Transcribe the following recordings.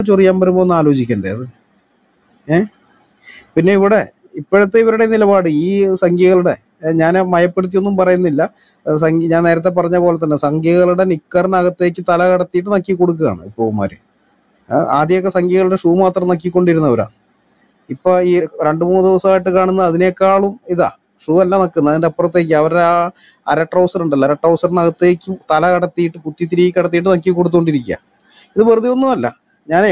ചൊറിയാൻ വരുമ്പോൾ ഒന്ന് ആലോചിക്കണ്ടേ അത് ഏ പിന്നെ ഇവിടെ ഇപ്പോഴത്തെ ഇവരുടെ നിലപാട് ഈ സംഖ്യകളുടെ ഏ, ഞാൻ മയപ്പെടുത്തിയൊന്നും പറയുന്നില്ല ഏ, സംഖ്യ ഞാൻ നേരത്തെ പറഞ്ഞ പോലെ തന്നെ സംഖ്യകളുടെ നിക്കറിനകത്തേക്ക് തല കടത്തിയിട്ട് നക്കി കൊടുക്കുകയാണ് ഇപ്പൊ ഉമാര് ആദ്യമൊക്കെ സംഖ്യകളുടെ ഷൂ മാത്രം നക്കിക്കൊണ്ടിരുന്നവരാ ഇപ്പൊ ഈ രണ്ടു മൂന്ന് ദിവസമായിട്ട് കാണുന്ന അതിനേക്കാളും ഇതാ ഷൂ അല്ല നക്കുന്നത് അതിന്റെ അപ്പുറത്തേക്ക് അവരുടെ ആ അര ട്രൗസർ ഉണ്ടല്ലോ അര ട്രൗസറിനകത്തേക്ക് തല കടത്തിയിട്ട് കുത്തിത്തിരി കടത്തിയിട്ട് നക്കി കൊടുത്തോണ്ടിരിക്കുക ഇത് വെറുതെ ഒന്നുമല്ല ഞാൻ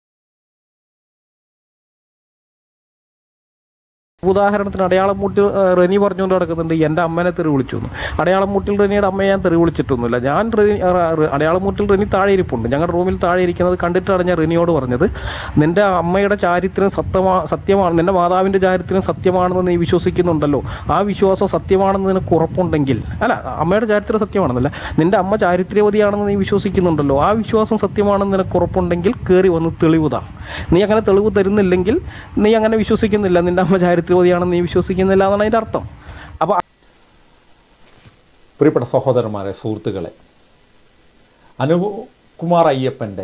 ഉദാഹരണത്തിന് അടയാളം മുട്ടിൽ ആ, റെനി പറഞ്ഞുകൊണ്ട് നടക്കുന്നുണ്ട് എൻ്റെ അമ്മനെ തെറി വിളിച്ചു എന്ന് അടയാളം മുട്ടിൽ റെനിയുടെ അമ്മയെ ഞാൻ തെറി വിളിച്ചിട്ടൊന്നുമില്ല ഞാൻ റെനി ആ, റെ- അടയാളം മുട്ടിൽ റെനി താഴെ ഇരിപ്പുണ്ട് ഞങ്ങളുടെ റൂമിൽ താഴെ ഇരിക്കുന്നത് കണ്ടിട്ടാണ് ഞാൻ റെനിയോട് പറഞ്ഞത് നിന്റെ അമ്മയുടെ ചാരിത്രം സത്യമാ സത്യമാണ് നിന്റെ മാതാവിൻ്റെ ചാരിത്രം സത്യമാണെന്ന് നീ വിശ്വസിക്കുന്നുണ്ടല്ലോ ആ വിശ്വാസം സത്യമാണെന്ന് നിനക്ക് ഉറപ്പുണ്ടെങ്കിൽ അല്ല അമ്മയുടെ ചാരിത്രം സത്യമാണെന്നല്ല നിന്റെ അമ്മ ചാരിത്രവതിയാണെന്ന് നീ വിശ്വസിക്കുന്നുണ്ടല്ലോ ആ വിശ്വാസം സത്യമാണെന്ന് നിനക്ക് ഉറപ്പുണ്ടെങ്കിൽ കയറി വന്ന് തെളിവുതാ നീ അങ്ങനെ തെളിവ് തരുന്നില്ലെങ്കിൽ നീ അങ്ങനെ വിശ്വസിക്കുന്നില്ല നിന്റെ അമ്മ ചാരിത്രവതിയാണെന്ന് നീ വിശ്വസിക്കുന്നില്ല എന്നാണ് അതിൻ്റെ അർത്ഥം അപ്പോൾ പ്രിയപ്പെട്ട സഹോദരന്മാരെ സുഹൃത്തുക്കളെ അനുകുമാർ അയ്യപ്പൻ്റെ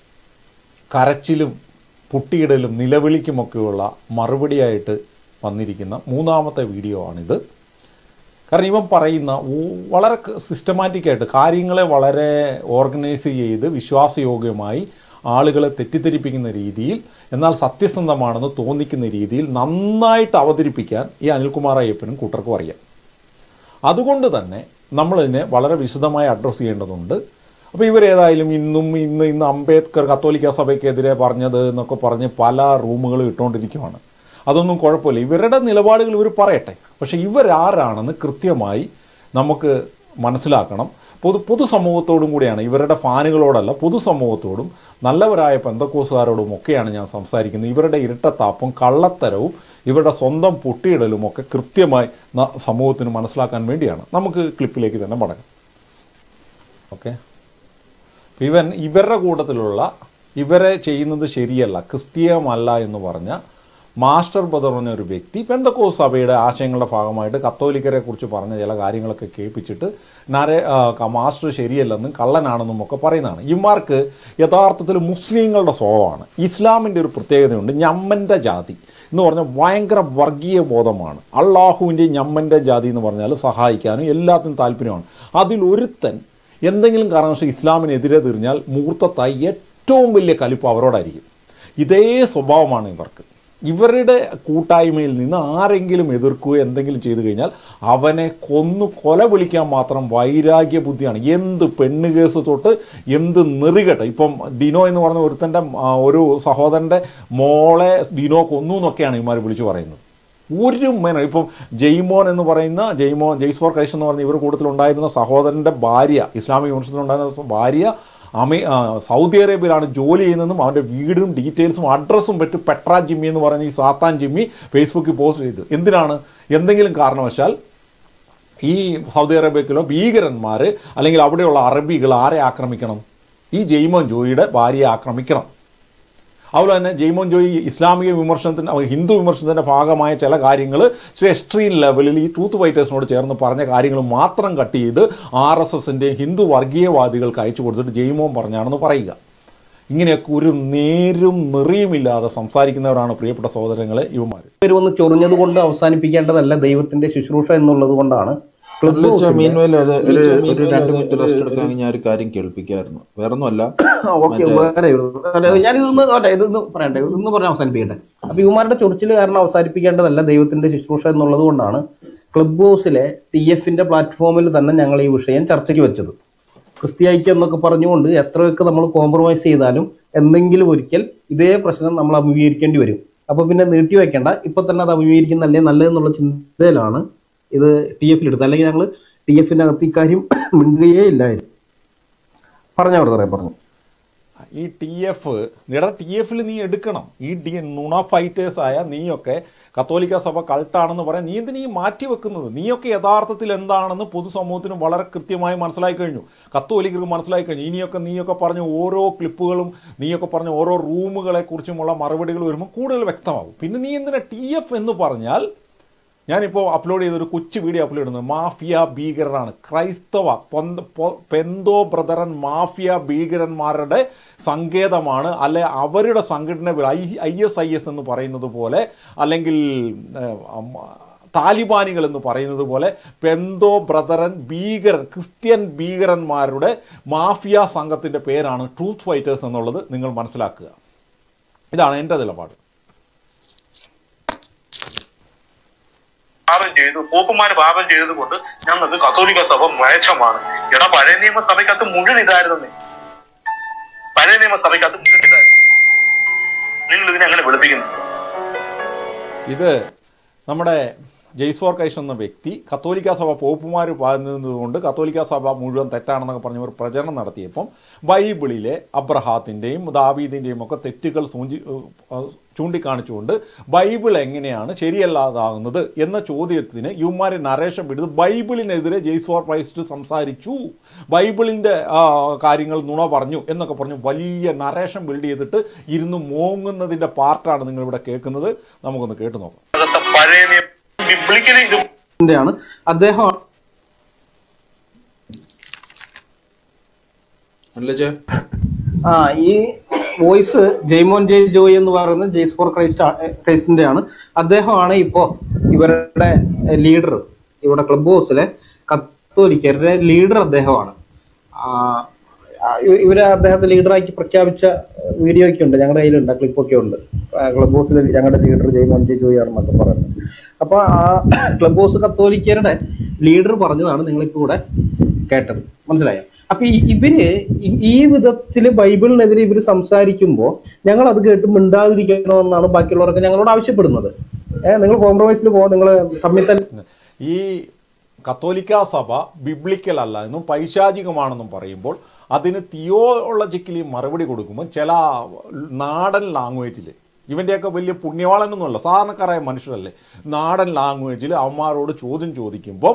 കരച്ചിലും പുട്ടിയിടലും നിലവിളിക്കുമൊക്കെയുള്ള മറുപടിയായിട്ട് വന്നിരിക്കുന്ന മൂന്നാമത്തെ വീഡിയോ ആണിത് കാരണം ഇവൻ പറയുന്ന ഊ- വളരെ സിസ്റ്റമാറ്റിക്കായിട്ട് കാര്യങ്ങളെ വളരെ ഓർഗനൈസ് ചെയ്ത് വിശ്വാസയോഗ്യമായി ആളുകളെ തെറ്റിദ്ധരിപ്പിക്കുന്ന രീതിയിൽ എന്നാൽ സത്യസന്ധമാണെന്ന് തോന്നിക്കുന്ന രീതിയിൽ നന്നായിട്ട് അവതരിപ്പിക്കാൻ ഈ അനിൽകുമാർ അയ്യപ്പനും കൂട്ടർക്കും അറിയാം അതുകൊണ്ട് തന്നെ നമ്മളിതിനെ വളരെ വിശദമായി അഡ്രസ്സ് ചെയ്യേണ്ടതുണ്ട് അപ്പോൾ ഇവരേതായാലും ഇന്നും ഇന്ന് ഇന്ന് അംബേദ്കർ കത്തോലിക്ക സഭയ്ക്കെതിരെ പറഞ്ഞത് എന്നൊക്കെ പറഞ്ഞ് പല റൂമുകളും ഇട്ടുകൊണ്ടിരിക്കുവാണ് അതൊന്നും കുഴപ്പമില്ല ഇവരുടെ നിലപാടുകൾ ഇവർ പറയട്ടെ പക്ഷേ ഇവരാരാണെന്ന് കൃത്യമായി നമുക്ക് മനസ്സിലാക്കണം പൊതു പൊതുസമൂഹത്തോടും കൂടിയാണ് ഇവരുടെ ഫാനുകളോടല്ല പൊതുസമൂഹത്തോടും നല്ലവരായ പെന്തക്കോസുകാരോടും ഒക്കെയാണ് ഞാൻ സംസാരിക്കുന്നത് ഇവരുടെ ഇരട്ടത്താപ്പും കള്ളത്തരവും ഇവരുടെ സ്വന്തം പൊട്ടിയിടലും ഒക്കെ കൃത്യമായി ന- സമൂഹത്തിന് മനസ്സിലാക്കാൻ വേണ്ടിയാണ് നമുക്ക് ക്ലിപ്പിലേക്ക് തന്നെ മടങ്ങാം ഓക്കെ ഇവൻ ഇവരുടെ കൂട്ടത്തിലുള്ള ഇവരെ ചെയ്യുന്നത് ശരിയല്ല ക്രിസ്തീയമല്ല എന്ന് പറഞ്ഞ മാസ്റ്റർ ബദർ എന്ന ഒരു വ്യക്തി പെന്തക്കോസ് സഭയുടെ ആശയങ്ങളുടെ ഭാഗമായിട്ട് കത്തോലിക്കരെ കുറിച്ച് പറഞ്ഞ ചില കാര്യങ്ങളൊക്കെ കേൾപ്പിച്ചിട്ട് നരെ ആ, ക- മാസ്റ്റർ ശരിയല്ലെന്നും കള്ളനാണെന്നും ഒക്കെ പറയുന്നതാണ് ഇവന്മാർക്ക് യഥാർത്ഥത്തിൽ മുസ്ലിങ്ങളുടെ സ്വഭാവമാണ് ഇസ്ലാമിൻ്റെ ഒരു പ്രത്യേകതയുണ്ട് ഞമ്മൻ്റെ ജാതി എന്ന് പറഞ്ഞാൽ ഭയങ്കര വർഗീയ ബോധമാണ് അള്ളാഹുവിൻ്റെ ഞമ്മൻ്റെ ജാതി എന്ന് പറഞ്ഞാൽ സഹായിക്കാനും എല്ലാത്തിനും താല്പര്യമാണ് അതിലൊരുത്തൻ എന്തെങ്കിലും കാരണവശാൽ ഇസ്ലാമിനെതിരെ തിരിഞ്ഞാൽ മുഹൂർത്തത്തായി ഏറ്റവും വലിയ കലിപ്പ് അവരോടായിരിക്കും ഇതേ സ്വഭാവമാണ് ഇവർക്ക് ഇവരുടെ കൂട്ടായ്മയിൽ നിന്ന് ആരെങ്കിലും എതിർക്കുകയോ എന്തെങ്കിലും ചെയ്തു കഴിഞ്ഞാൽ അവനെ കൊന്നു കൊല വിളിക്കാൻ മാത്രം വൈരാഗ്യ ബുദ്ധിയാണ് എന്ത് പെണ്ണ് കേസ് തൊട്ട് എന്ത് നെറികെട്ട ഇപ്പം ഡിനോ എന്ന് പറഞ്ഞ ഒരുത്തൻ്റെ ആ, ഒരു സഹോദരൻ്റെ മോളെ ഡിനോ കൊന്നു എന്നൊക്കെയാണ് ഇവന്മാർ വിളിച്ചു പറയുന്നത് ഒരു മേന ഇപ്പം ജെയ്മോൻ എന്ന് പറയുന്ന ജെയ്മോൻ ജെയ്സ് ഫോർ ക്രൈസ്റ്റ് എന്ന് പറഞ്ഞ ഇവർ കൂട്ടത്തിലുണ്ടായിരുന്ന സഹോദരൻ്റെ ഭാര്യ ഇസ്ലാമിക് യൂണിവേഴ്സിറ്റിയിലുണ്ടായിരുന്ന ഭാര്യ അമേ ആ, സൗദി അറേബ്യയിലാണ് ജോലി ചെയ്യുന്നതെന്നും അവൻ്റെ വീടും ഡീറ്റെയിൽസും അഡ്രസ്സും പറ്റി പെട്ര ജിമ്മി എന്ന് പറയുന്ന ഈ സാത്താൻ ജിമ്മി ഫേസ്ബുക്കിൽ പോസ്റ്റ് ചെയ്തു എന്തിനാണ് എന്തെങ്കിലും കാരണവശാൽ ഈ സൗദി അറേബ്യക്കിലോ ഭീകരന്മാർ അല്ലെങ്കിൽ അവിടെയുള്ള അറബികൾ ആരെ ആക്രമിക്കണം ഈ ജെയ്മോൻ ജോയിയുടെ ഭാര്യയെ ആക്രമിക്കണം അതുപോലെ തന്നെ ജെയ്മോൻ ജോയി ഇസ്ലാമിക വിമർശനത്തിൻ്റെ അവ- ഹിന്ദു വിമർശനത്തിൻ്റെ ഭാഗമായ ചില കാര്യങ്ങൾ എക്സ്ട്രീം ലെവലിൽ ഈ ട്രൂത്ത് ഫൈറ്റേഴ്സിനോട് ചേർന്ന് പറഞ്ഞ കാര്യങ്ങൾ മാത്രം കട്ട് ചെയ്ത് ആർ എസ് എസിൻ്റെയും ഹിന്ദു വർഗീയവാദികൾക്ക് അയച്ചു കൊടുത്തിട്ട് ജെയ്മോൻ പറഞ്ഞാണെന്ന് പറയുക ഇങ്ങനെയൊക്കെ ഒരു നേരും നെറിയുമില്ലാതെ സംസാരിക്കുന്നവരാണ് പ്രിയപ്പെട്ട സഹോദരങ്ങളെ ഇവന്മാർ പേര് വന്ന് ചൊറിഞ്ഞത് കൊണ്ട് അവസാനിപ്പിക്കേണ്ടതല്ല ദൈവത്തിന്റെ ശുശ്രൂഷ എന്നുള്ളത് കൊണ്ടാണ് ക്ലബ് അല്ല, ഹൗസിലെ- മീൻവെയിൽ അത് ഒരു ഒരു രണ്ട് മിനിറ്റ് റെസ്റ്റ് എടുക്കാൻ ഞാൻ ഒരു കാര്യം കേൾപ്പിക്കായിരുന്നു വേറെ ഒന്നുമല്ല ഓക്കെ വേറെ ഞാൻ ഇതൊന്ന് അല്ല, ഇതൊന്ന് പറയട്ടെ ഇതൊന്ന് പറഞ്ഞ് അവസാനിപ്പിക്കട്ടെ അപ്പൊ ഇവന്മാരുടെ ചൊറിച്ചിൽ കാരണം അവസാനിപ്പിക്കേണ്ടതല്ല ദൈവത്തിന്റെ ശുശ്രൂഷ എന്നുള്ളത് കൊണ്ടാണ് ക്ലബ് ഹൗസിലെ ടി എഫിന്റെ പ്ലാറ്റ്ഫോമിൽ തന്നെ ഞങ്ങൾ ഈ വിഷയം ചർച്ചയ്ക്ക് വെച്ചത് ക്രിസ്ത്യായിക്യം എന്നൊക്കെ പറഞ്ഞുകൊണ്ട് എത്രയൊക്കെ നമ്മൾ കോംപ്രമൈസ് ചെയ്താലും എന്തെങ്കിലും ഒരിക്കൽ ഇതേ പ്രശ്നം നമ്മൾ അഭിമുഖീകരിക്കേണ്ടി വരും അപ്പൊ പിന്നെ നീട്ടി വെക്കേണ്ട ഇപ്പൊ തന്നെ അത് അഭിമുഖീകരിക്കുന്നതല്ലേ നല്ലതെന്നുള്ള ചിന്തയിലാണ് ഇത് ടി എഫിൽ എടുത്തത് അല്ലെങ്കിൽ ഞങ്ങൾ ടി എഫിന്റെ അകത്ത് ഇക്കാര്യം മിണ്ടുകയേ ഇല്ലായിരുന്നു പറഞ്ഞ ബ്രദറെ പറഞ്ഞു ഈ ടി എഫ് നിട ടി എഫിൽ നീ എടുക്കണം ഈ ഡി നുണ ഫൈറ്റേഴ്സ് ആയ നീയൊക്കെ കത്തോലിക്ക സഭ കൾട്ടാണെന്ന് പറയാൻ നീ എന്തിനീ മാറ്റി വെക്കുന്നത് നീയൊക്കെ യഥാർത്ഥത്തിൽ എന്താണെന്ന് പൊതുസമൂഹത്തിന് വളരെ കൃത്യമായി മനസ്സിലായി കഴിഞ്ഞു കത്തോലിക്കർക്ക് മനസ്സിലായി കഴിഞ്ഞു ഇനിയൊക്കെ നീയൊക്കെ പറഞ്ഞ ഓരോ ക്ലിപ്പുകളും നീയൊക്കെ പറഞ്ഞ ഓരോ റൂമുകളെ കുറിച്ചുമുള്ള മറുപടികൾ വരുമ്പോൾ കൂടുതൽ വ്യക്തമാകും പിന്നെ നീ എന്തിനാ ടി എഫ് എന്ന് പറഞ്ഞാൽ ഞാനിപ്പോൾ അപ്ലോഡ് ചെയ്തൊരു കൊച്ചു വീഡിയോ അപ്ലോഡ് ചെയ്യുന്നത് മാഫിയ ഭീകരനാണ് ക്രൈസ്തവ പൊന്ത- പൊ- പെന്തോ ബ്രദറൻ മാഫിയ ഭീകരന്മാരുടെ സങ്കേതമാണ് അല്ലെ അവരുടെ സംഘടന I I S I S എന്ന് പറയുന്നത് പോലെ അല്ലെങ്കിൽ ഏഹ്, അമ്മ- താലിബാനികൾ എന്ന് പറയുന്നത് പോലെ പെന്തോ ബ്രദറൻ ഭീകരൻ ക്രിസ്ത്യൻ ഭീകരന്മാരുടെ മാഫിയ സംഘത്തിൻ്റെ പേരാണ് ട്രൂത്ത് ഫൈറ്റേഴ്സ് എന്നുള്ളത് നിങ്ങൾ മനസ്സിലാക്കുക ഇതാണ് എൻ്റെ നിലപാട് പാപം ചെയ്തു പോപ്പുമാര് പാപം ചെയ്തതുകൊണ്ട് ഞങ്ങൾക്ക് കത്തോലിക്ക സഭ മ്ലേച്ഛമാണ് എടാ പഴയ നിയമസഭയ്ക്കകത്ത് മുഴുവൻ ഇതായിരുന്നു പഴയ നിയമസഭയ്ക്കകത്ത് മുഴുവൻ ഇതായിരുന്നു നിങ്ങൾ ഇതിനെ അങ്ങനെ വെളുപ്പിക്കുന്നു ഇത് നമ്മുടെ ജയ്സ്ഫോർ കൈഷ് എന്ന വ്യക്തി കത്തോലിക്ക സഭ പോപ്പുമാർ പറയുന്നതുകൊണ്ട് കത്തോലിക്ക സഭ മുഴുവൻ തെറ്റാണെന്നൊക്കെ പറഞ്ഞ് ഒരു പ്രചരണം നടത്തിയപ്പം ബൈബിളിലെ അബ്രഹാത്തിൻ്റെയും ദാവീദിൻ്റെയും ഒക്കെ തെറ്റുകൾ സൂചി ഏഹ് ചൂണ്ടിക്കാണിച്ചുകൊണ്ട് ബൈബിൾ എങ്ങനെയാണ് ശരിയല്ലാതാകുന്നത് എന്ന ചോദ്യത്തിന് യുവമാരെ നരേഷൻ വിടുന്നത് ബൈബിളിനെതിരെ ജെയ്സ്ഫോർ ക്രൈസ്റ്റ് സംസാരിച്ചു ബൈബിളിൻ്റെ കാര്യങ്ങൾ നുണ പറഞ്ഞു എന്നൊക്കെ പറഞ്ഞു വലിയ നരേഷൻ ബിൽഡ് ചെയ്തിട്ട് ഇരുന്ന് മോങ്ങുന്നതിൻ്റെ പാർട്ടാണ് നിങ്ങളിവിടെ കേൾക്കുന്നത് നമുക്കൊന്ന് കേട്ടു നോക്കാം അകത്തെ പഴയ നിയമം ബിബ്ലിക്കലി ഇത് ആണ് അദ്ദേഹം അല്ലേ ചേ ആ ഈ വോയിസ് ജെയ്മോൻ ജെ ജോയ് എന്ന് പറയുന്ന ജെയ്സ് ഫോർ ക്രൈസ്റ്റ് ആ- ക്രൈസ്റ്റിന്റെ ആണ് അദ്ദേഹമാണ് ഇപ്പോ ഇവരുടെ ലീഡർ ഇവിടെ ക്ലബ് ഹൗസിലെ കത്തോലിക്കരുടെ ലീഡർ അദ്ദേഹമാണ് ആ, ആ, ഇവ- ഇവര് അദ്ദേഹത്തെ ലീഡറാക്കി പ്രഖ്യാപിച്ച വീഡിയോ ഒക്കെ ഉണ്ട് ഞങ്ങളുടെ കയ്യിലുണ്ട് ക്ലിപ്പൊക്കെ ഉണ്ട് ക്ലബ് ഹൗസിൽ ഞങ്ങളുടെ ലീഡർ ജെയ്മോൻ ജെ ജോയ് ആണെന്നൊക്കെ പറയുന്നത് അപ്പൊ ആ ക്ലബ് ഹൗസ് കത്തോലിക്കരുടെ ലീഡർ പറഞ്ഞതാണ് നിങ്ങളിപ്പോ ഇവിടെ കേട്ടത് മനസ്സിലായോ അപ്പൊ ഈ- ഇവര് ഈ- ഈ വിധത്തില് ബൈബിളിനെതിരെ ഇവര് സംസാരിക്കുമ്പോൾ ഞങ്ങൾ അത് കേട്ട് മിണ്ടാതിരിക്കണമെന്നാണ് ബാക്കിയുള്ളവരൊക്കെ ഞങ്ങളോട് ആവശ്യപ്പെടുന്നത് ഏഹ് നിങ്ങൾ കോംപ്രമൈസിൽ പോകാൻ നിങ്ങൾ തമ്മിൽ തന്നെ ഈ കത്തോലിക്ക സഭ ബിബ്ലിക്കൽ അല്ല എന്നും പൈശാചികമാണെന്നും പറയുമ്പോൾ അതിന് തിയോളജിക്കലി മറുപടി കൊടുക്കുമ്പോൾ ചില നാടൻ ലാംഗ്വേജിൽ ഇവൻ്റെയൊക്കെ വലിയ പുണ്യവാളനൊന്നുമല്ല സാധാരണക്കാരായ മനുഷ്യരല്ലേ നാടൻ ലാംഗ്വേജിൽ അവന്മാരോട് ചോദ്യം ചോദിക്കുമ്പം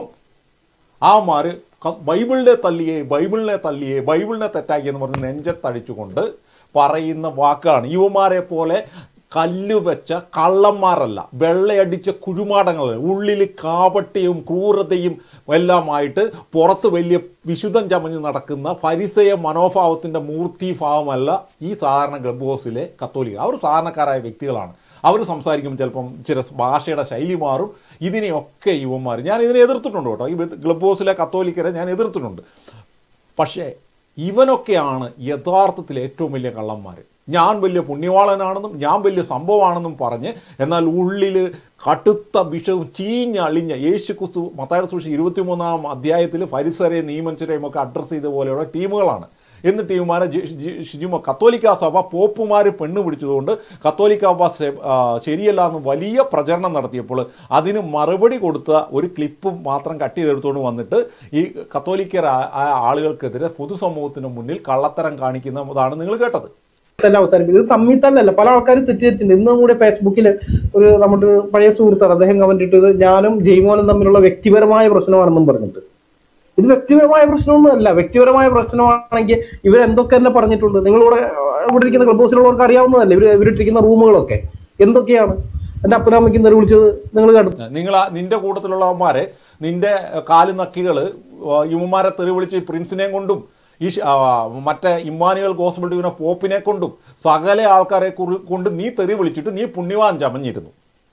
ആമാർ ബൈബിളിനെ തല്ലിയേ ബൈബിളിനെ തല്ലിയേ ബൈബിളിനെ തെറ്റാക്കി എന്ന് പറഞ്ഞ് നെഞ്ചത്തടിച്ചുകൊണ്ട് പറയുന്ന വാക്കാണ് യുവമാരെ പോലെ കല്ല് വെച്ച കള്ളന്മാരല്ല വെള്ളയടിച്ച കുഴിമാടങ്ങളല്ല ഉള്ളിൽ കാപട്യവും ക്രൂരതയും എല്ലാമായിട്ട് പുറത്ത് വലിയ വിശുദ്ധം ചമഞ്ഞ് നടക്കുന്ന പരിസയ മനോഭാവത്തിൻ്റെ മൂർത്തിഭാവമല്ല ഈ സാധാരണ ക്ലബ് ഹൗസിലെ കത്തോലിക്ക അവർ സാധാരണക്കാരായ വ്യക്തികളാണ് അവർ സംസാരിക്കുമ്പോൾ ചിലപ്പം ചില ഭാഷയുടെ ശൈലി മാറും ഇതിനെയൊക്കെ യുവന്മാർ ഞാൻ ഇതിനെ എതിർത്തിട്ടുണ്ട് കേട്ടോ ഈ ക്ലബ് ഹൗസിലെ കത്തോലിക്കരെ ഞാൻ എതിർത്തിട്ടുണ്ട് പക്ഷേ ഇവനൊക്കെയാണ് യഥാർത്ഥത്തിൽ ഏറ്റവും വലിയ കള്ളന്മാർ ഞാൻ വലിയ പുണ്യവാളനാണെന്നും ഞാൻ വലിയ സംഭവമാണെന്നും പറഞ്ഞ് എന്നാൽ ഉള്ളിൽ കടുത്ത വിഷവും ചീഞ്ഞളിഞ്ഞ യേശു ക്രിസ്തു മത്തായുടെ സൂക്ഷി ഇരുപത്തിമൂന്നാം അധ്യായത്തിൽ ഫരിസരെയും നിയമഞ്ചരെയും ഒക്കെ അഡ്രസ്സ് ചെയ്ത പോലെയുള്ള ടീമുകളാണ് എന്നിട്ട് ഇവന്മാരെ ജി- ജി- ഷിജുമ കത്തോലിക്ക സഭ പോപ്പുമാർ പെണ്ണ് പിടിച്ചതുകൊണ്ട് കത്തോലിക്ക സഭ ശ- ആ, ശരിയല്ല എന്ന് വലിയ പ്രചരണം നടത്തിയപ്പോൾ അതിന് മറുപടി കൊടുത്ത ഒരു ക്ലിപ്പ് മാത്രം കട്ട് ചെയ്തെടുത്തുകൊണ്ട് വന്നിട്ട് ഈ കത്തോലിക്കർ ആ- ആ ആളുകൾക്കെതിരെ പൊതുസമൂഹത്തിന് മുന്നിൽ കള്ളത്തരം കാണിക്കുന്നതാണ് നിങ്ങൾ കേട്ടത് തന്നെ അവസാനിപ്പിക്കും ഇത് തമ്മിൽ തന്നെയല്ല പല ആൾക്കാരും തെറ്റിദ്ധരിച്ചിട്ടുണ്ട് ഇന്നും കൂടെ ഫേസ്ബുക്കിൽ ഒരു നമ്മുടെ ഒരു പഴയ സുഹൃത്താണ് അദ്ദേഹം കമന്റ് ഇട്ടത് ഞാനും ജയ്മോനും തമ്മിലുള്ള വ്യക്തിപരമായ പ്രശ്നമാണെന്നും പറഞ്ഞിട്ട് ഇത് വ്യക്തിപരമായ പ്രശ്നമൊന്നുമല്ല വ്യക്തിപരമായ പ്രശ്നമാണെങ്കിൽ ഇവരെന്തൊക്കെ തന്നെ പറഞ്ഞിട്ടുണ്ട് നിങ്ങളിവിടെ ആ, ഇവിടെ ഇരിക്കുന്ന ക്ലബ് ഹൗസിലുള്ളവർക്ക് അറിയാവുന്നതല്ലേ ഇവർ ഇവരിട്ടിരിക്കുന്ന റൂമുകളൊക്കെ എന്തൊക്കെയാണ് എൻ്റെ അപ്പനമ്മയ്ക്ക് തെറി വിളിച്ചത് നിങ്ങൾ കേട്ടു നിങ്ങൾ ആ- നിന്റെ കൂട്ടത്തിലുള്ളവന്മാരെ നിന്റെ കാല് നക്കികൾ യുവമാരെ തെറി വിളിച്ച് പ്രിൻസിനെയും കൊണ്ടും ഈ ഷ- ആ, മറ്റേ ഇമ്മാനുവൽ ഗോസ്ബിൾ ട്യൂവിനെ പോപ്പിനെ കൊണ്ടും സകല ആൾക്കാരെ കുറി- കൊണ്ട് നീ തെറി വിളിച്ചിട്ട് നീ പുണ്യവാൻ ചമഞ്ഞിരുന്നു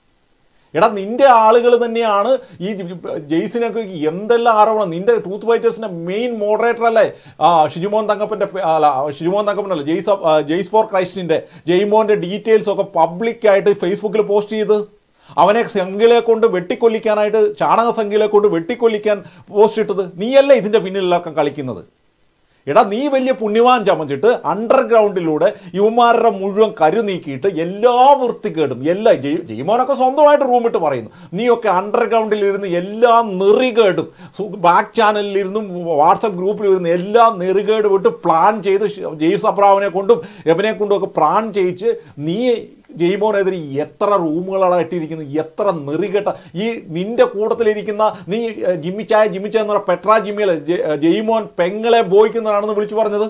എടാ നിന്റെ ആളുകൾ തന്നെയാണ് ഈ ജ- ജെയ്സിനൊക്കെ എന്തെല്ലാം ആരോപണം നിന്റെ ട്രൂത്ത് ഫൈറ്റേഴ്സിന്റെ മെയിൻ മോഡറേറ്റർ അല്ലേ ആ ഷിജുമോൻ തങ്കപ്പന്റെ പേ- അല്ല ഷിജുമോൻ തങ്കപ്പനല്ല ജെയ്സ് ഓഫ്- ആ, ജെയ്സ് ഫോർ ക്രൈസ്റ്റിന്റെ ജെയ്മോന്റെ ഡീറ്റെയിൽസ് ഒക്കെ പബ്ലിക്കായിട്ട് ഫേസ്ബുക്കിൽ പോസ്റ്റ് ചെയ്ത് അവനെ സംഖ്യകളെ കൊണ്ട് വെട്ടിക്കൊല്ലിക്കാനായിട്ട് ചാണക സംഖ്യകളെ കൊണ്ട് വെട്ടിക്കൊല്ലിക്കാൻ പോസ്റ്റ് ഇട്ടത് നീയല്ലേ ഇതിന്റെ പിന്നിലൊക്കെ കളിക്കുന്നത് എടാ നീ വലിയ പുണ്യവാൻ ചമച്ചിട്ട് അണ്ടർഗ്രൗണ്ടിലൂടെ യുവമാരുടെ മുഴുവൻ കരു നീക്കിയിട്ട് എല്ലാ വൃത്തികേടും എല്ലാ ജയ് ജയ്മോനൊക്കെ സ്വന്തമായിട്ട് റൂമിട്ട് പറയുന്നു നീയൊക്കെ അണ്ടർഗ്രൗണ്ടിൽ ഇരുന്ന് എല്ലാ നെറികേടും ബാക്ക് ചാനലിലിരുന്നും വാട്സപ്പ് ഗ്രൂപ്പിലിരുന്ന് എല്ലാ നെറികേടും വിട്ട് പ്ലാൻ ചെയ്ത് ജെയ്സ് അബ്രാമിനെ കൊണ്ടും എവനെ കൊണ്ടും ഒക്കെ പ്ലാൻ ചെയ്യിച്ച് നീ ജയ്മോനെതിരെ എത്ര റൂമുകളാണ് ഇട്ടിരിക്കുന്നത് എത്ര നെറികെട്ട ഈ നിന്റെ കൂട്ടത്തിലിരിക്കുന്ന നീ ഏഹ്, ജിമ്മിച്ചായ ജിമ്മിച്ചായ എന്ന് പറഞ്ഞ പെട്രാ ജിമ്മിയല്ല ജെ- ഏഹ്, ജയ്മോൻ പെങ്ങളെ ബോയ്ക്കുന്നതാണെന്ന് വിളിച്ചു പറഞ്ഞത്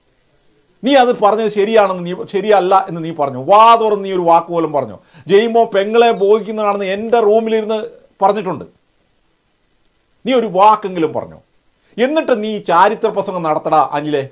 നീ അത് പറഞ്ഞത് ശരിയാണെന്ന് നീ ശരിയല്ല എന്ന് നീ പറഞ്ഞു വാ തുറന്ന് നീ ഒരു വാക്ക് പോലും പറഞ്ഞു ജയ്മോ പെങ്ങളെ ബോയിക്കുന്നതാണെന്ന് എൻ്റെ റൂമിലിരുന്ന് പറഞ്ഞിട്ടുണ്ട് നീ ഒരു വാക്കെങ്കിലും പറഞ്ഞോ എന്നിട്ട് നീ ചാരിത്ര പ്രസംഗം നടത്തടാ അനിലെ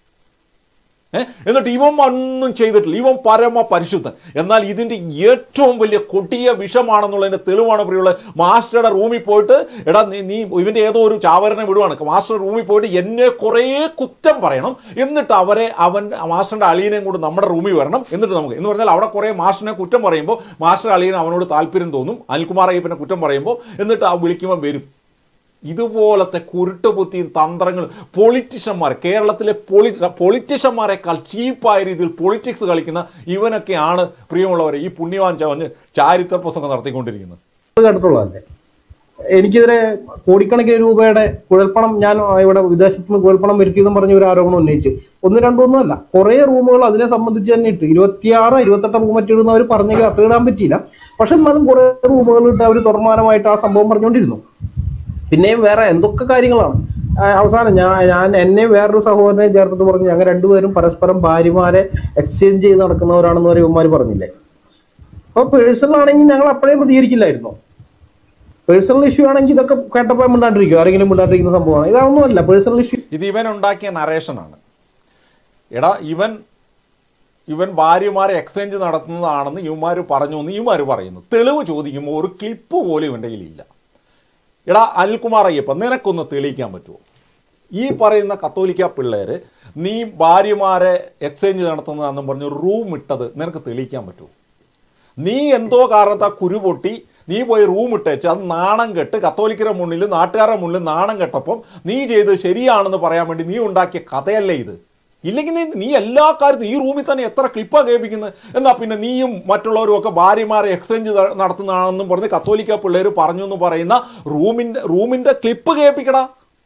ഏ? എന്നിട്ട് ഇവൻ ഒന്നും ചെയ്തിട്ടില്ല ഇവൻ പരമ പരിശുദ്ധൻ എന്നാൽ ഇതിന്റെ ഏറ്റവും വലിയ കൊടിയ വിഷമാണെന്നുള്ളതിന്റെ തെളിവാണ് പ്രിയുള്ള മാസ്റ്ററുടെ റൂമിൽ പോയിട്ട് എടാ നീ നീ ഇവന്റെ ഏതോ ഒരു ചാവരനെ വിടുവാണ് മാസ്റ്റർ റൂമിൽ പോയിട്ട് എന്നെ കുറേ കുറ്റം പറയണം എന്നിട്ട് അവരെ അവൻ മാസ്റ്ററിന്റെ അളിയനെയും കൂടെ നമ്മുടെ റൂമിൽ വരണം എന്നിട്ട് നമുക്ക് എന്ന് പറഞ്ഞാൽ അവിടെ കുറേ മാസ്റ്ററിനെ കുറ്റം പറയുമ്പോൾ മാസ്റ്റർ അളിയന് അവനോട് താല്പര്യം തോന്നും അനിൽകുമാർ അയ്യപ്പനെ കുറ്റം പറയുമ്പോൾ എന്നിട്ട് ആ വിളിക്കുമ്പോൾ വരും ഇതുപോലത്തെ കുരുട്ടുബുദ്ധിയും തന്ത്രങ്ങളും പൊളിറ്റീഷ്യന്മാർ കേരളത്തിലെ പൊളി പൊളിറ്റീഷ്യന്മാരെക്കാൾ ചീപ്പായ രീതിയിൽ പൊളിറ്റിക്സ് കളിക്കുന്ന ഇവനൊക്കെയാണ് പ്രിയമുള്ളവരെ ഈ പുണ്യവാൻ ചവഞ്ഞ് ചാരിത്ര പ്രസംഗം നടത്തിക്കൊണ്ടിരിക്കുന്നത് കേട്ടിട്ടുള്ളതല്ലേ എനിക്കെതിരെ കോടിക്കണക്കിന് രൂപയുടെ കുഴൽപ്പണം ഞാൻ ഇവിടെ വിദേശത്ത് നിന്ന് കുഴൽപ്പണം വരുത്തിയെന്നും പറഞ്ഞ ഒരു ആരോപണം ഉന്നയിച്ച് ഒന്ന് രണ്ടൊന്നും അല്ല കുറെ റൂമുകൾ അതിനെ സംബന്ധിച്ച് തന്നെ ഇട്ട് ഇരുപത്തിയാറ് ഇരുപത്തെട്ട് റൂം മറ്റിടുന്ന അവർ പറഞ്ഞെങ്കിൽ അത്ര ഇടാൻ പറ്റിയില്ല പക്ഷെ എന്നാലും കുറെ റൂമുകൾ ഇട്ട് അവർ തുറമാനമായിട്ട് ആ സംഭവം പറഞ്ഞുകൊണ്ടിരുന്നു പിന്നെയും വേറെ എന്തൊക്കെ കാര്യങ്ങളാണ് ആ, അവസാനം ഞാൻ ഞാൻ എന്നെ വേറൊരു സഹോദരനെ ചേർത്തിട്ട് പറഞ്ഞു ഞങ്ങൾ രണ്ടുപേരും പരസ്പരം ഭാര്യമാരെ എക്സ്ചേഞ്ച് ചെയ്ത് നടക്കുന്നവരാണെന്ന് വരെ ഇവന്മാർ പറഞ്ഞില്ലേ അപ്പൊ പേഴ്സണൽ ആണെങ്കിൽ ഞങ്ങൾ അപ്പോഴേ പ്രതികരിക്കില്ലായിരുന്നോ പേഴ്സണൽ ഇഷ്യൂ ആണെങ്കിൽ ഇതൊക്കെ കേട്ടപ്പോൾ മിണ്ടാണ്ടിരിക്കും ആരെങ്കിലും മിണ്ടാണ്ടിരിക്കുന്ന സംഭവമാണ് ഇതൊന്നുമല്ല പേഴ്സണൽ ഇഷ്യൂ ഇത് ഇവൻ ഉണ്ടാക്കിയ നറേഷനാണ് എടാ ഇവൻ ഇവൻ ഭാര്യമാരെ എക്സ്ചേഞ്ച് നടത്തുന്നതാണെന്ന് ഇവന്മാർ പറഞ്ഞു എന്ന് ഇവന്മാർ പറയുന്നു തെളിവ് ചോദിക്കുമ്പോൾ ഒരു ക്ലിപ്പ് പോലും ഇവൻ്റെ കയ്യിലില്ല എടാ അനിൽകുമാർ അയ്യപ്പ നിനക്കൊന്ന് തെളിയിക്കാൻ പറ്റുമോ ഈ പറയുന്ന കത്തോലിക്ക പിള്ളേർ നീ ഭാര്യമാരെ എക്സ്ചേഞ്ച് നടത്തുന്നതാണെന്നും പറഞ്ഞ് റൂം ഇട്ടത് നിനക്ക് തെളിയിക്കാൻ പറ്റുമോ നീ എന്തോ കാരണത്താ കുരു പൊട്ടി നീ പോയി റൂം ഇട്ടേച്ച് അത് നാണം കെട്ട് കത്തോലിക്കരുടെ മുന്നിൽ നാട്ടുകാരുടെ മുന്നിൽ നാണം കെട്ടപ്പം നീ ചെയ്ത് ശരിയാണെന്ന് പറയാൻ വേണ്ടി നീ ഉണ്ടാക്കിയ കഥയല്ലേ ഇത് ഇല്ലെങ്കിൽ നീ നീ എല്ലാ കാര്യത്തിലും ഈ റൂമിൽ തന്നെ എത്ര ക്ലിപ്പാണ് കേൾപ്പിക്കുന്നത് എന്നാ പിന്നെ നീയും മറ്റുള്ളവരും ഒക്കെ ഭാര്യമാരെ എക്സ്ചേഞ്ച് നടത്തുന്നതാണെന്നും പറഞ്ഞ് കത്തോലിക്ക പിള്ളേർ പറഞ്ഞു എന്ന് പറയുന്ന റൂമിൻ്റെ റൂമിൻ്റെ ക്ലിപ്പ് കേൾപ്പിക്കടാ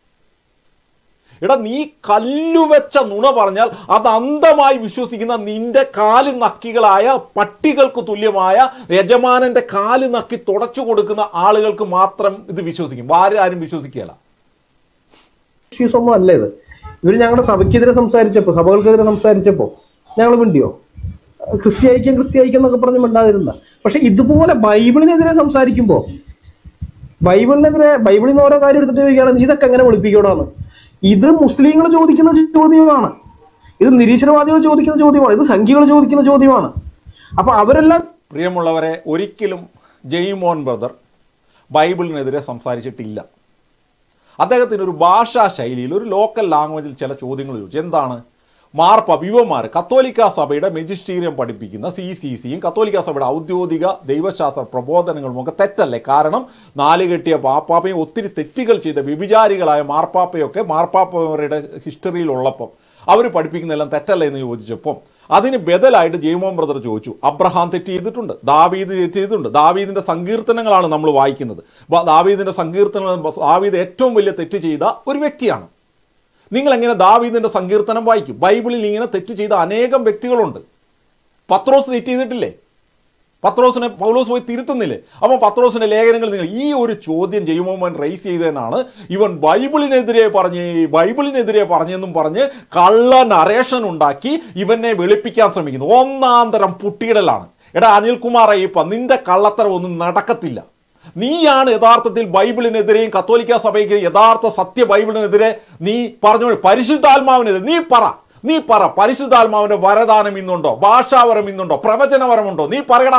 എടാ നീ കല്ലുവെച്ച നുണ പറഞ്ഞാൽ അത് അന്ധമായി വിശ്വസിക്കുന്ന നിന്റെ കാല് നക്കികളായ പട്ടികൾക്ക് തുല്യമായ യജമാനന്റെ കാല് നക്കി തുടച്ചു കൊടുക്കുന്ന ആളുകൾക്ക് മാത്രം ഇത് വിശ്വസിക്കും വേറെ ആരും വിശ്വസിക്കുകയല്ല ഇഷ്യൂസ് ഒന്നും അല്ല ഇത് ഇവർ ഞങ്ങളുടെ സഭയ്ക്കെതിരെ സംസാരിച്ചപ്പോൾ സഭകൾക്കെതിരെ സംസാരിച്ചപ്പോൾ ഞങ്ങൾ മിണ്ടിയോ ക്രിസ്ത്യായിക്കും ക്രിസ്ത്യായിക്കും എന്നൊക്കെ പറഞ്ഞ് മിണ്ടാതിരുന്ന പക്ഷെ ഇതുപോലെ ബൈബിളിനെതിരെ സംസാരിക്കുമ്പോൾ ബൈബിളിനെതിരെ ബൈബിളിൽ നിന്ന് ഓരോ കാര്യം എടുത്തിട്ട് ചോദിക്കുകയാണെങ്കിൽ ഇതൊക്കെ എങ്ങനെ വിളിപ്പിക്കണമെന്ന് ഇത് മുസ്ലിങ്ങൾ ചോദിക്കുന്ന ചോദ്യമാണ് ഇത് നിരീശ്വരവാദികൾ ചോദിക്കുന്ന ചോദ്യമാണ് ഇത് സംഖ്യകൾ ചോദിക്കുന്ന ചോദ്യമാണ് അപ്പൊ അവരെല്ലാം പ്രിയമുള്ളവരെ ഒരിക്കലും ജെയ്മോൻ ബ്രദർ ബൈബിളിനെതിരെ സംസാരിച്ചിട്ടില്ല അദ്ദേഹത്തിന് ഒരു ഭാഷാ ശൈലിയിൽ ഒരു ലോക്കൽ ലാംഗ്വേജിൽ ചില ചോദ്യങ്ങൾ ചോദിച്ചു എന്താണ് മാർപ്പ വിവമാർ കത്തോലിക്ക സഭയുടെ മെജിസ്റ്റീരിയം പഠിപ്പിക്കുന്ന സി സി സിയും കത്തോലിക്ക സഭയുടെ ഔദ്യോഗിക ദൈവശാസ്ത്ര പ്രബോധനങ്ങളും ഒക്കെ തെറ്റല്ലേ കാരണം നാല് കെട്ടിയ പാപ്പാപ്പയും ഒത്തിരി തെറ്റുകൾ ചെയ്ത വ്യഭിചാരികളായ മാർപ്പാപ്പയൊക്കെ മാർപ്പാപ്പയുടെ ഹിസ്റ്ററിയിലുള്ളപ്പം അവർ പഠിപ്പിക്കുന്നതെല്ലാം തെറ്റല്ലേ എന്ന് ചോദിച്ചപ്പം അതിന് ബദലായിട്ട് ജെയ്മോൻ ബ്രദർ ചോദിച്ചു അബ്രഹാം തെറ്റ് ചെയ്തിട്ടുണ്ട് ദാവീദ് തെറ്റ് ചെയ്തിട്ടുണ്ട് ദാവീദിന്റെ സങ്കീർത്തനങ്ങളാണ് നമ്മൾ വായിക്കുന്നത് ബ- ദാവീദിന്റെ സങ്കീർത്തനങ്ങൾ ദാവീദ് ഏറ്റവും വലിയ തെറ്റ് ചെയ്ത ഒരു വ്യക്തിയാണ് നിങ്ങൾ എങ്ങനെ ദാവീദിന്റെ സങ്കീർത്തനം വായിക്കും ബൈബിളിൽ ഇങ്ങനെ തെറ്റ് ചെയ്ത അനേകം വ്യക്തികളുണ്ട് പത്രോസ് തെറ്റ് ചെയ്തിട്ടില്ലേ പത്രോസിനെ പൗലോസ് പോയി തിരുത്തുന്നില്ലേ അപ്പം പത്രോസിന്റെ ലേഖനങ്ങൾ നിങ്ങൾ ഈ ഒരു ചോദ്യം ചെയ്യുമ്പോൾ റൈസ് ചെയ്തതിനാണ് ഇവൻ ബൈബിളിനെതിരെ പറഞ്ഞ് ബൈബിളിനെതിരെ പറഞ്ഞെന്നും പറഞ്ഞ് കള്ള നരേഷൻ ഉണ്ടാക്കി ഇവനെ വെളുപ്പിക്കാൻ ശ്രമിക്കുന്നു ഒന്നാം തരം പുട്ടിയിടലാണ് എടാ അനിൽകുമാർ അയ്യപ്പ നിന്റെ കള്ളത്തരം ഒന്നും നടക്കത്തില്ല നീയാണ് യഥാർത്ഥത്തിൽ ബൈബിളിനെതിരെയും കത്തോലിക്ക സഭയ്ക്ക് യഥാർത്ഥ സത്യ ബൈബിളിനെതിരെ നീ പറഞ്ഞു പരിശുദ്ധാത്മാവിനെതിരെ നീ പറ നീ പറ പരിശുദ്ധാത്മാവിന്റെ വരദാനം ഇന്നുണ്ടോ ഭാഷാവരം ഇന്നുണ്ടോ പ്രവചനവരമുണ്ടോ നീ പറയടാ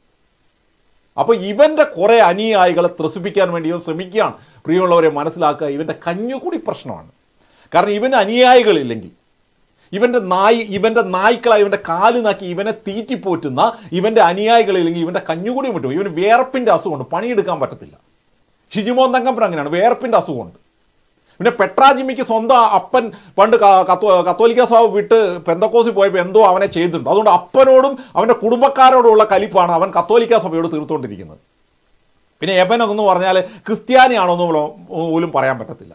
അപ്പൊ ഇവന്റെ കുറെ അനുയായികളെ ത്രസിപ്പിക്കാൻ വേണ്ടി ഇവൻ ശ്രമിക്കുകയാണ് പ്രിയമുള്ളവരെ മനസ്സിലാക്കുക ഇവന്റെ കഞ്ഞുകൂടി പ്രശ്നമാണ് കാരണം ഇവന് അനുയായികളില്ലെങ്കിൽ ഇവന്റെ നായി ഇവന്റെ നായ്ക്കളായി ഇവന്റെ കാല് നാക്കി ഇവനെ തീറ്റിപ്പോറ്റുന്ന ഇവന്റെ അനുയായികളില്ലെങ്കിൽ ഇവന്റെ കഞ്ഞുകൂടി വിട്ടു ഇവന് വേർപ്പിന്റെ അസുഖമുണ്ട് പണിയെടുക്കാൻ പറ്റത്തില്ല ഷിജിമോൻ തങ്കപ്പൻ അങ്ങനെയാണ് വേർപ്പിന്റെ അസുഖമുണ്ട് പിന്നെ പെട്രാജിമിക്ക് സ്വന്തം അപ്പൻ പണ്ട് ക- കത്തോ കത്തോലിക്ക സഭ വിട്ട് പെന്തക്കോസിൽ പോയപ്പോൾ എന്തോ അവനെ ചെയ്തിട്ടുണ്ട് അതുകൊണ്ട് അപ്പനോടും അവൻ്റെ കുടുംബക്കാരോടുള്ള കലിപ്പാണ് അവൻ കത്തോലിക്ക സഭയോട് തീർത്തുകൊണ്ടിരിക്കുന്നത് പിന്നെ എബൻ എന്ന് പറഞ്ഞാൽ ക്രിസ്ത്യാനിയാണോ എന്ന് പോലും- പോലും പറയാൻ പറ്റത്തില്ല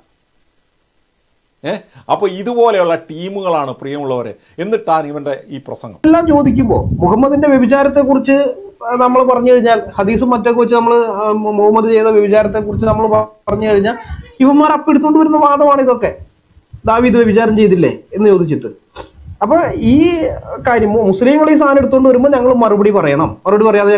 ഏ അപ്പോൾ ഇതുപോലെയുള്ള ടീമുകളാണ് പ്രിയമുള്ളവരെ എന്നിട്ടാണ് ഇവൻ്റെ ഈ പ്രസംഗം എല്ലാം ചോദിക്കുമ്പോൾ മുഹമ്മദിന്റെ വ്യഭിചാരത്തെ കുറിച്ച് നമ്മൾ പറഞ്ഞു കഴിഞ്ഞാൽ ഹദീസും മറ്റൊക്കെ വെച്ച് നമ്മൾ മുഹമ്മദ് ചെയ്ത വ്യഭിചാരത്തെ കുറിച്ച് നമ്മൾ പറഞ്ഞു കഴിഞ്ഞാൽ ഇവന്മാർ അപ്പം എടുത്തുകൊണ്ട് വരുന്ന വാദമാണ് ഇതൊക്കെ ദാവീദ് വ്യഭിചാരം ചെയ്തില്ലേ എന്ന് ചോദിച്ചിട്ട് അപ്പൊ ഈ കാര്യം മു- മുസ്ലിങ്ങൾ ഈ സാധനം എടുത്തുകൊണ്ട് വരുമ്പോൾ ഞങ്ങൾ മറുപടി പറയണം മറുപടി പറയാതെ ഞങ്ങൾ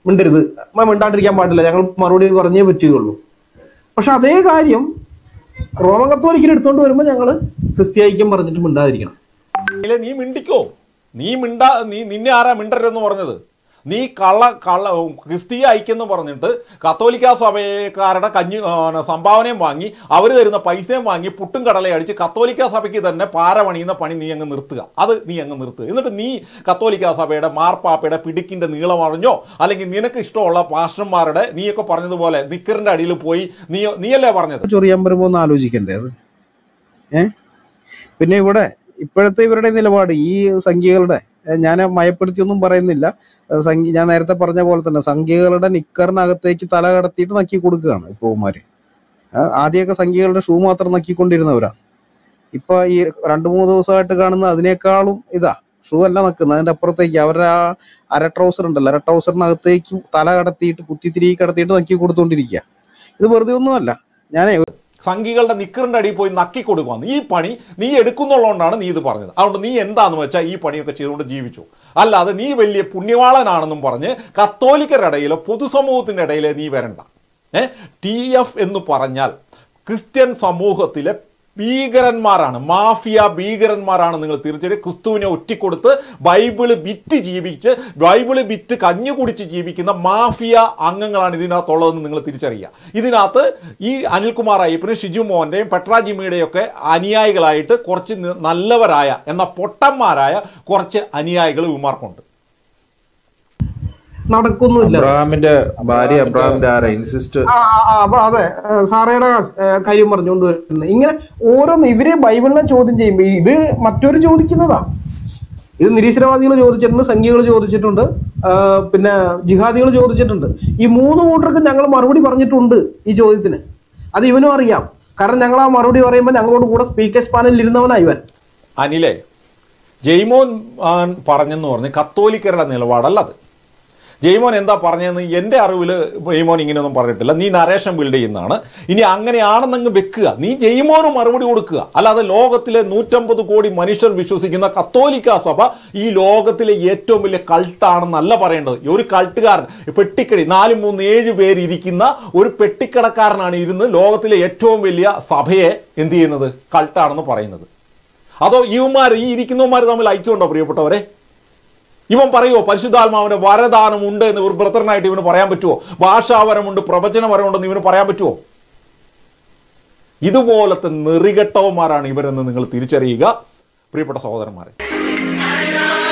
മിണ്ടരുത് അമ്മ മിണ്ടാണ്ടിരിക്കാൻ പാടില്ല ഞങ്ങൾ മറുപടി പറഞ്ഞേ പറ്റുകയുള്ളൂ പക്ഷെ അതേ കാര്യം റോമൻ കത്തോലിക്കൽ എടുത്തുകൊണ്ട് വരുമ്പോൾ ഞങ്ങൾ ക്രിസ്ത്യായിക്കും പറഞ്ഞിട്ട് മിണ്ടാതിരിക്കണം ഇല്ല നീ മിണ്ടിക്കോ നീ മിണ്ടാ നീ നിന്നെ ആരാ മിണ്ടരുതെന്ന് പറഞ്ഞത് നീ കള്ള കള്ള ക്രിസ്തീയ ഐക്യം പറഞ്ഞിട്ട് കത്തോലിക്ക സഭക്കാരുടെ കഞ്ഞി ആ, സംഭാവനയും വാങ്ങി അവർ തരുന്ന പൈസയും വാങ്ങി പുട്ടും കടലയും അടിച്ച് കത്തോലിക്ക സഭയ്ക്ക് തന്നെ പാര പണിയുന്ന പണി നീ അങ്ങ് നിർത്തുക അത് നീ അങ്ങ് നിർത്തുക എന്നിട്ട് നീ കത്തോലിക്ക സഭയുടെ മാർപ്പാപ്പയുടെ പിടിക്കിന്റെ നീളം അറിഞ്ഞോ അല്ലെങ്കിൽ നിനക്ക് ഇഷ്ടമുള്ള പാസ്റ്റർമാരുടെ നീയൊക്കെ പറഞ്ഞതുപോലെ നിക്കറിന്റെ അടിയിൽ പോയി നീ നീയല്ലേ പറഞ്ഞത് ചൊറിയാൻ വരുമ്പോൾ ഒന്ന് ആലോചിക്കണ്ടേ അത് ഏ പിന്നെ ഇവിടെ ഇപ്പോഴത്തെ ഇവരുടെ നിലപാട് ഈ സംഖ്യകളുടെ ഏ, ഞാൻ മയപ്പെടുത്തിയൊന്നും പറയുന്നില്ല ഏ, സംഖ്യ ഞാൻ നേരത്തെ പറഞ്ഞ പോലെ തന്നെ സംഖ്യകളുടെ നിക്കറിനകത്തേക്ക് തല കടത്തിയിട്ട് നക്കി കൊടുക്കുകയാണ് ഇപ്പൊ ഉമാര് ആദ്യമൊക്കെ സംഖ്യകളുടെ ഷൂ മാത്രം നക്കിക്കൊണ്ടിരുന്നവരാ ഇപ്പൊ ഈ രണ്ടു മൂന്ന് ദിവസമായിട്ട് കാണുന്ന അതിനേക്കാളും ഇതാ ഷൂ അല്ല നക്കുന്നത് അതിന്റെ അപ്പുറത്തേക്ക് അവരുടെ ആ അര ട്രൗസർ ഉണ്ടല്ലോ അര ട്രൗസറിനകത്തേക്ക് തല കടത്തിയിട്ട് കുത്തിത്തിരി കടത്തിയിട്ട് നക്കി കൊടുത്തോണ്ടിരിക്കുക ഇത് വെറുതെ ഒന്നുമല്ല ഞാനേ സംഘികളുടെ നിക്കറിന്റെ അടിയിൽ പോയി നക്കി കൊടുക്കുവാന്ന് ഈ പണി നീ എടുക്കുന്നുള്ളതുകൊണ്ടാണ് നീ ഇത് പറഞ്ഞത് അതുകൊണ്ട് നീ എന്താന്ന് വെച്ചാൽ ഈ പണിയൊക്കെ ചെയ്തുകൊണ്ട് ജീവിച്ചു അല്ലാതെ നീ വലിയ പുണ്യവാളനാണെന്നും പറഞ്ഞ് കത്തോലിക്കരുടെ ഇടയിലോ പൊതുസമൂഹത്തിന്റെ ഇടയിലെ നീ വരണ്ട ഏ ടി എഫ് എന്ന് പറഞ്ഞാൽ ക്രിസ്ത്യൻ സമൂഹത്തിലെ ഭീകരന്മാരാണ് മാഫിയ ഭീകരന്മാരാണ് നിങ്ങൾ തിരിച്ചറിയുക ക്രിസ്തുവിനെ ഒറ്റിക്കൊടുത്ത് ബൈബിള് വിറ്റ് ജീവിച്ച് ബൈബിള് വിറ്റ് കഞ്ഞു കുടിച്ച് ജീവിക്കുന്ന മാഫിയ അംഗങ്ങളാണ് ഇതിനകത്തുള്ളതെന്ന് നിങ്ങൾ തിരിച്ചറിയുക ഇതിനകത്ത് ഈ അനിൽകുമാർ അയ്യപ്പനും ഷിജു മോഹൻ്റെയും പെട്രാജിമ്മയുടെയും ഒക്കെ അനുയായികളായിട്ട് കുറച്ച് നി- നല്ലവരായ എന്ന പൊട്ടന്മാരായ കുറച്ച് അനുയായികൾ ഇവന്മാർക്കുണ്ട് നടക്കൊന്നുമില്ല അബ്രഹാമിന്റെ ഭാര്യ അബ്രഹാമിന്റെ ആരാ ഇൻസിസ്റ്റ് ആ, ആ, ആ, അപ്പൊ അതെ ഏ, സാറയുടെ ഏ, കാര്യം പറഞ്ഞുകൊണ്ട് വരുന്നത് ഇങ്ങനെ ഓരോന്ന് ഇവര് ബൈബിളിനെ ചോദ്യം ചെയ്യുമ്പോ ഇത് മറ്റൊരു ചോദിക്കുന്നതാ ഇത് നിരീശ്വരവാദികൾ ചോദിച്ചിട്ടുണ്ട് സംഖ്യകൾ ചോദിച്ചിട്ടുണ്ട് ആ, പിന്നെ ജിഹാദികൾ ചോദിച്ചിട്ടുണ്ട് ഈ മൂന്ന് കൂട്ടർക്ക് ഞങ്ങൾ മറുപടി പറഞ്ഞിട്ടുണ്ട് ഈ ചോദ്യത്തിന് അത് ഇവനും അറിയാം കാരണം ഞങ്ങൾ ആ മറുപടി പറയുമ്പോൾ ഞങ്ങളോട് കൂടെ സ്പീക്കേഴ്സ് പാനലിൽ ഇരുന്നവനാ ഇവൻ അനിലേ ജെയ്മോൻ ആ, പറഞ്ഞെന്ന് പറഞ്ഞ് കത്തോലിക്കരുടെ നിലപാടല്ല അത് ജെയ്മോൻ എന്താ പറഞ്ഞതെന്ന് എൻ്റെ അറിവിൽ ജെയ്മോൻ ഇങ്ങനെയൊന്നും പറഞ്ഞിട്ടില്ല നീ നരേഷൻ ബിൽഡ് ചെയ്യുന്നതാണ് ഇനി അങ്ങനെയാണെന്നങ്ങ് വെക്കുക നീ ജെയ്മോന് മറുപടി കൊടുക്കുക അല്ലാതെ ലോകത്തിലെ നൂറ്റമ്പത് കോടി മനുഷ്യർ വിശ്വസിക്കുന്ന കത്തോലിക്ക സഭ ഈ ലോകത്തിലെ ഏറ്റവും വലിയ കൾട്ടാണെന്നല്ല പറയേണ്ടത് ഈ ഒരു കൾട്ടുകാരൻ പെട്ടിക്കടി നാല് മൂന്ന് ഏഴ് പേര് ഇരിക്കുന്ന ഒരു പെട്ടിക്കടക്കാരനാണ് ഇരുന്ന് ലോകത്തിലെ ഏറ്റവും വലിയ സഭയെ എന്ത് ചെയ്യുന്നത് കൾട്ടാണെന്ന് പറയുന്നത് അതോ ഇവന്മാർ ഈ ഇരിക്കുന്നവന്മാർ തമ്മിൽ ഐക്യമുണ്ടോ പ്രിയപ്പെട്ടവരെ ഇവൻ പറയുമോ പരിശുദ്ധാത്മാവിന്റെ വരദാനം ഉണ്ട് എന്ന് ഒരു ബ്രദറിനായിട്ട് ഇവന് പറയാൻ പറ്റുമോ ഭാഷാവരമുണ്ട് പ്രവചനവരമുണ്ടെന്ന് ഇവന് പറയാൻ പറ്റുമോ ഇതുപോലത്തെ നെറികെട്ടവന്മാരാണ് ഇവരെന്ന് നിങ്ങൾ തിരിച്ചറിയുക പ്രിയപ്പെട്ട സഹോദരന്മാരെ